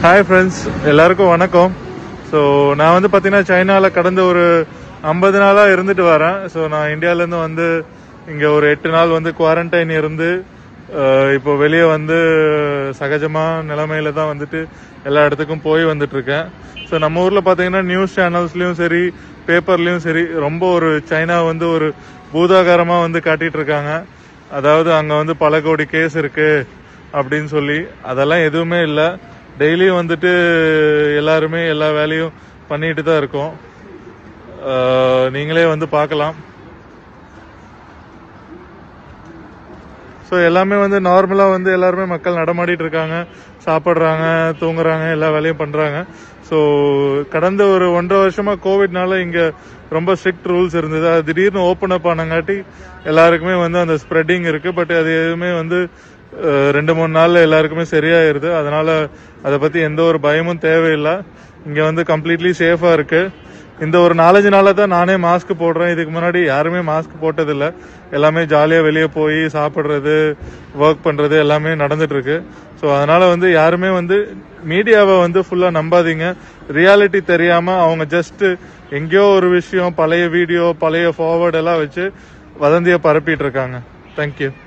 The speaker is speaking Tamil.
ஹாய் ஃப்ரெண்ட்ஸ் எல்லாருக்கும் வணக்கம் ஸோ நான் வந்து பார்த்தீங்கன்னா சைனாவில் கடந்த ஒரு ஐம்பது நாளாக இருந்துட்டு வரேன் ஸோ நான் இந்தியாவிலேருந்து வந்து இங்கே ஒரு எட்டு நாள் வந்து குவாரண்டைன் இருந்து அஹ், இப்போ வெளியே வந்து சகஜமாக நிலைமையில தான் வந்துட்டு எல்லா இடத்துக்கும் போய் வந்துட்டு இருக்கேன் ஸோ நம்ம ஊரில் பார்த்தீங்கன்னா நியூஸ் சேனல்ஸ்லையும் சரி பேப்பர்லேயும் சரி ரொம்ப ஒரு சைனா வந்து ஒரு பூதாகாரமாக வந்து காட்டிட்டு இருக்காங்க அதாவது அங்கே வந்து பல கோடி கேஸ் இருக்கு அப்படின்னு சொல்லி அதெல்லாம் எதுவுமே இல்லை டெய்லியும் வந்துட்டு எல்லாருமே எல்லா வேலையும் பண்ணிட்டு தான் இருக்கோம் அஹ், நீங்களே வந்து பார்க்கலாம் ஸோ எல்லாமே வந்து நார்மலாக வந்து எல்லாருமே மக்கள் நடமாடிட்டு இருக்காங்க சாப்பிட்றாங்க தூங்குறாங்க எல்லா வேலையும் பண்ணுறாங்க ஸோ கடந்த ஒரு ஒன்றரை வருஷமாக கோவிட்னால இங்கே ரொம்ப ஸ்ட்ரிக்ட் ரூல்ஸ் இருந்தது அது திடீர்னு ஓப்பன் அப் ஆனங்காட்டி எல்லாருக்குமே வந்து அந்த ஸ்ப்ரெட்டிங் இருக்குது பட் அது எதுவுமே வந்து அஹ், ரெண்டு மூணு நாளில் எல்லாருக்குமே சரியாயிருது அதனால அதை பற்றி எந்த ஒரு பயமும் தேவையில்லை இங்கே வந்து கம்ப்ளீட்லி சேஃபாக இருக்குது இந்த ஒரு நாலஞ்சு நாளா தான் நானே மாஸ்க் போடுறேன் இதுக்கு முன்னாடி யாருமே மாஸ்க் போட்டதில்ல எல்லாமே ஜாலியாக வெளியே போய் சாப்பிட்றது ஒர்க் பண்ணுறது எல்லாமே நடந்துட்டு இருக்கு ஸோ அதனால வந்து யாருமே வந்து மீடியாவை வந்து ஃபுல்லாக நம்பாதீங்க ரியாலிட்டி தெரியாமல் அவங்க ஜஸ்ட் எங்கேயோ ஒரு விஷயம் பழைய வீடியோ பழைய ஃபார்வர்ட் எல்லாம் வச்சு வதந்தியை பரப்பிட்டு இருக்காங்க தேங்க்யூ